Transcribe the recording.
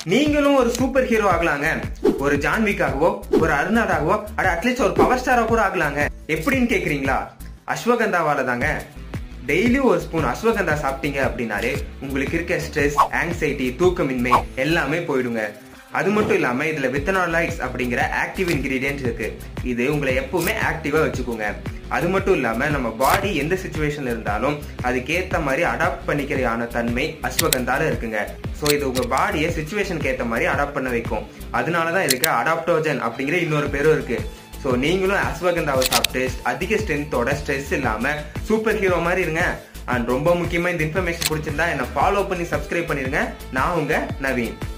நீங்களும் ஒரு super hero ஆகலாங்க ஒரு ஜான்விக்காகவோ ஒரு அருணாதாகவோ அட அட்லீஸ்ட் ஒரு பவர் ஸ்டாரா கூட ஆகலாங்க எப்படின்னு கேக்குறீங்களா அஸ்வகந்தாவால தாங்க டெய்லி ஒரு ஸ்பூன் அஸ்வகந்தா சாப்பிட்டீங்க அப்படின்னாலே உங்களுக்கு இருக்க ஸ்ட்ரெஸ் ஆங்ஸைட்டி தூக்கமின்மை எல்லாமே போயிடுங்க அது மட்டும் இல்லாம இதுல வித்தனாலைட்ஸ் அப்படிங்கிற ஆக்டிவ் இன்கிரீடியன்ட் இருக்கு இது உங்களை எப்பவுமே ஆக்டிவா வச்சுக்கோங்க அது மட்டும் இல்லாம நம்ம பாடி எந்த சுச்சுவேஷன்ல இருந்தாலும் அதுக்கேத்த மாதிரி அடாப்ட் பண்ணிக்கிறையான தன்மை அஸ்வகந்தால இருக்குங்க ஸோ இது உங்க பாடியை சுச்சுவேஷனுக்கு ஏத்த மாதிரி அடாப்ட் பண்ண வைக்கும் அதனாலதான் இதுக்கு அடாப்டோஜன் அப்படிங்கிற இன்னொரு பேரும் இருக்கு ஸோ நீங்களும் அஸ்வகந்தாவை சாப்பிட்டு அதிக ஸ்ட்ரென்த்தோட ஸ்ட்ரெஸ் இல்லாம சூப்பர் ஹீரோ மாதிரி இருங்க அண்ட் ரொம்ப முக்கியமா இந்த இன்ஃபர்மேஷன் பிடிச்சிருந்தா என்ன ஃபாலோ பண்ணி சப்ஸ்கிரைப் பண்ணிருங்க நான் உங்க நவீன்